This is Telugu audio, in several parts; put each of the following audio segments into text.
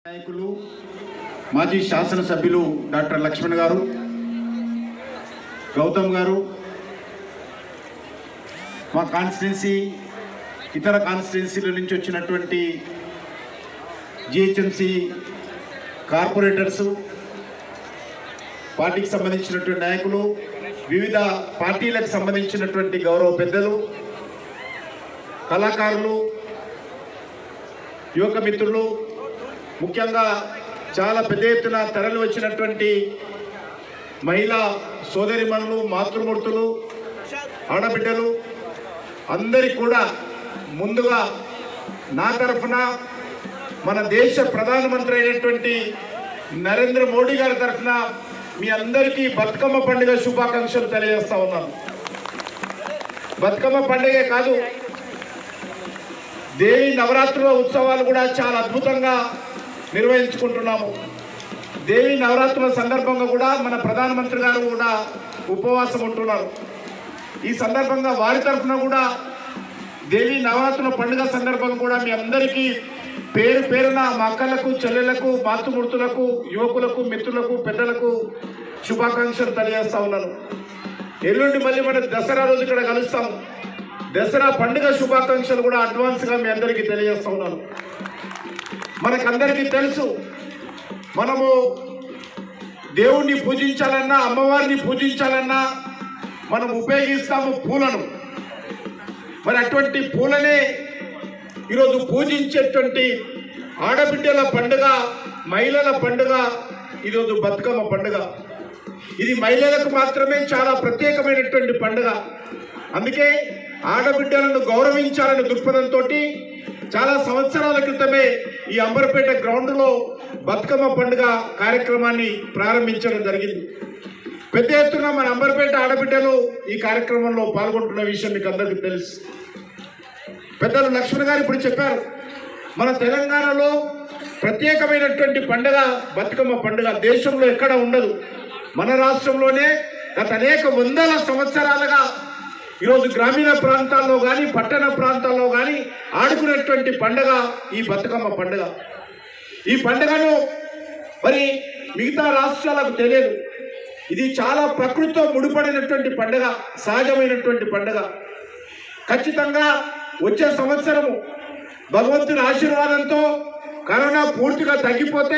నాయకులు మాజీ శాసనసభ్యులు డాక్టర్ లక్ష్మణ్ గారు గౌతమ్ గారు మా కాన్స్టిట్యున్సీ ఇతర కాన్స్టిట్యున్సీల నుంచి వచ్చినటువంటి జిహెచ్ఎంసి కార్పొరేటర్సు పార్టీకి సంబంధించినటువంటి నాయకులు వివిధ పార్టీలకు సంబంధించినటువంటి గౌరవ పెద్దలు కళాకారులు యువక మిత్రులు ముఖ్యంగా చాలా పెద్ద ఎత్తున తరలి వచ్చినటువంటి మహిళా సోదరిమణులు మాతృమూర్తులు ఆడబిడ్డలు అందరికి కూడా ముందుగా నా తరఫున మన దేశ ప్రధానమంత్రి అయినటువంటి నరేంద్ర మోడీ గారి తరఫున మీ అందరికీ బతుకమ్మ పండుగ శుభాకాంక్షలు తెలియజేస్తా ఉన్నాను బతుకమ్మ పండుగే కాదు దేవి నవరాత్రుల ఉత్సవాలు కూడా చాలా అద్భుతంగా నిర్వహించుకుంటున్నాము దేవి నవరాత్రుల సందర్భంగా కూడా మన ప్రధానమంత్రి గారు కూడా ఉపవాసం ఉంటున్నారు ఈ సందర్భంగా వారి తరఫున కూడా దేవి నవరాత్రుల పండుగ సందర్భంగా కూడా మీ అందరికీ పేరు పేరున మా అక్కలకు చెల్లెలకు మాతృమూర్తులకు యువకులకు మిత్రులకు పెద్దలకు శుభాకాంక్షలు తెలియజేస్తా ఉన్నాను ఎల్లుండి మళ్ళీ మన దసరా రోజు ఇక్కడ కలుస్తాము దసరా పండుగ శుభాకాంక్షలు కూడా అడ్వాన్స్గా మీ అందరికీ తెలియజేస్తా ఉన్నాను మనకందరికీ తెలుసు మనము దేవుణ్ణి పూజించాలన్నా అమ్మవారిని పూజించాలన్నా మనం ఉపయోగిస్తాము పూలను మరి అటువంటి పూలనే ఈరోజు పూజించేటువంటి ఆడబిడ్డల పండుగ మహిళల పండుగ ఈరోజు బతుకమ్మ పండుగ ఇది మహిళలకు మాత్రమే చాలా ప్రత్యేకమైనటువంటి పండుగ అందుకే ఆడబిడ్డలను గౌరవించాలనే దృక్పథంతో చాలా సంవత్సరాల క్రితమే ఈ అంబర్పేట గ్రౌండ్లో బతుకమ్మ పండుగ కార్యక్రమాన్ని ప్రారంభించడం జరిగింది పెద్ద ఎత్తున మన అంబర్పేట ఆడబిడ్డలు ఈ కార్యక్రమంలో పాల్గొంటున్న విషయం మీకు అందరికీ తెలుసు పెద్దలు లక్ష్మణ్ గారు ఇప్పుడు చెప్పారు మన తెలంగాణలో ప్రత్యేకమైనటువంటి పండుగ బతుకమ్మ పండుగ దేశంలో ఎక్కడ ఉండదు మన రాష్ట్రంలోనే గత అనేక వందల సంవత్సరాలుగా ఈరోజు గ్రామీణ ప్రాంతాల్లో కానీ పట్టణ ప్రాంతాల్లో కానీ ఆడుకునేటువంటి పండుగ ఈ బతుకమ్మ పండుగ ఈ పండుగను మరి మిగతా రాష్ట్రాలకు తెలియదు ఇది చాలా ప్రకృతితో ముడిపడినటువంటి పండుగ సహజమైనటువంటి పండుగ ఖచ్చితంగా వచ్చే సంవత్సరము భగవంతుని ఆశీర్వాదంతో కరోనా పూర్తిగా తగ్గిపోతే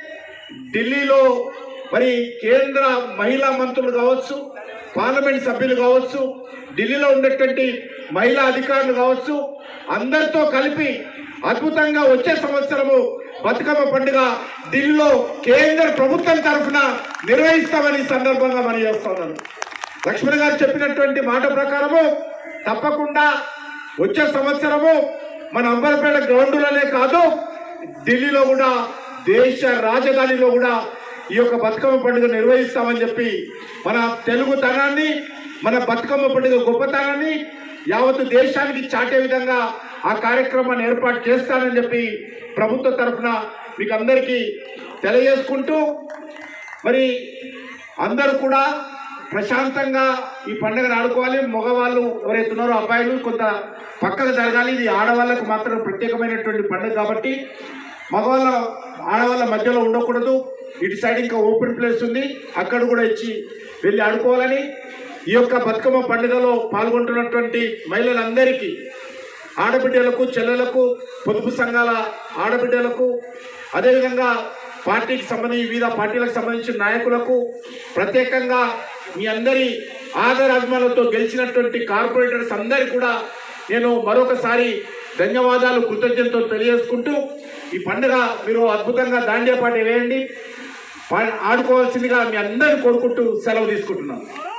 ఢిల్లీలో మరి కేంద్ర మహిళా మంత్రులు కావచ్చు పార్లమెంట్ సభ్యులు కావచ్చు ఢిల్లీలో ఉన్నటువంటి మహిళా అధికారులు కావచ్చు అందరితో కలిపి అద్భుతంగా వచ్చే సంవత్సరము బతుకమ్మ పండుగ ఢిల్లీలో కేంద్ర ప్రభుత్వం తరఫున నిర్వహిస్తామని ఈ సందర్భంగా మనం చేస్తున్నాను లక్ష్మణ్ గారు చెప్పినటువంటి మాట ప్రకారము తప్పకుండా వచ్చే సంవత్సరము మన అంబర్పేట గ్రౌండ్లోనే కాదు ఢిల్లీలో కూడా దేశ రాజధానిలో కూడా ఈ యొక్క బతుకమ్మ పండుగ నిర్వహిస్తామని చెప్పి మన తెలుగుతనాన్ని మన బతుకమ్మ పండుగ గొప్పతనాన్ని యావత్ దేశానికి చాటే విధంగా ఆ కార్యక్రమాన్ని ఏర్పాటు చేస్తానని చెప్పి ప్రభుత్వ తరఫున మీకు అందరికీ తెలియజేసుకుంటూ మరి అందరూ కూడా ప్రశాంతంగా ఈ పండుగను ఆడుకోవాలి మగవాళ్ళు ఎవరైతే ఉన్నారో అబ్బాయిలు కొంత పక్కకు జరగాలి ఇది ఆడవాళ్ళకు మాత్రం ప్రత్యేకమైనటువంటి పండుగ కాబట్టి మగవాళ్ళ ఆడవాళ్ళ మధ్యలో ఉండకూడదు ఇటు సైడ్ ఇంకా ఓపెన్ ప్లేస్ ఉంది అక్కడ కూడా ఇచ్చి వెళ్ళి ఆడుకోవాలని ఈ యొక్క బతుకమ్మ పండుగలో పాల్గొంటున్నటువంటి మహిళలందరికీ ఆడబిడ్డలకు చెల్లెలకు పొదుపు సంఘాల ఆడబిడ్డలకు అదేవిధంగా పార్టీకి సంబంధించి వివిధ పార్టీలకు సంబంధించిన నాయకులకు ప్రత్యేకంగా మీ అందరి ఆదర అభిమానులతో గెలిచినటువంటి కార్పొరేటర్స్ అందరికీ కూడా నేను మరొకసారి ధన్యవాదాలు కృతజ్ఞతలు తెలియజేసుకుంటూ ఈ పండుగ మీరు అద్భుతంగా దాండియా పాట వేయండి పా- ఆడుకోవాల్సిందిగా మీ అందరిని కోరుకుంటూ సెలవు తీసుకుంటున్నాను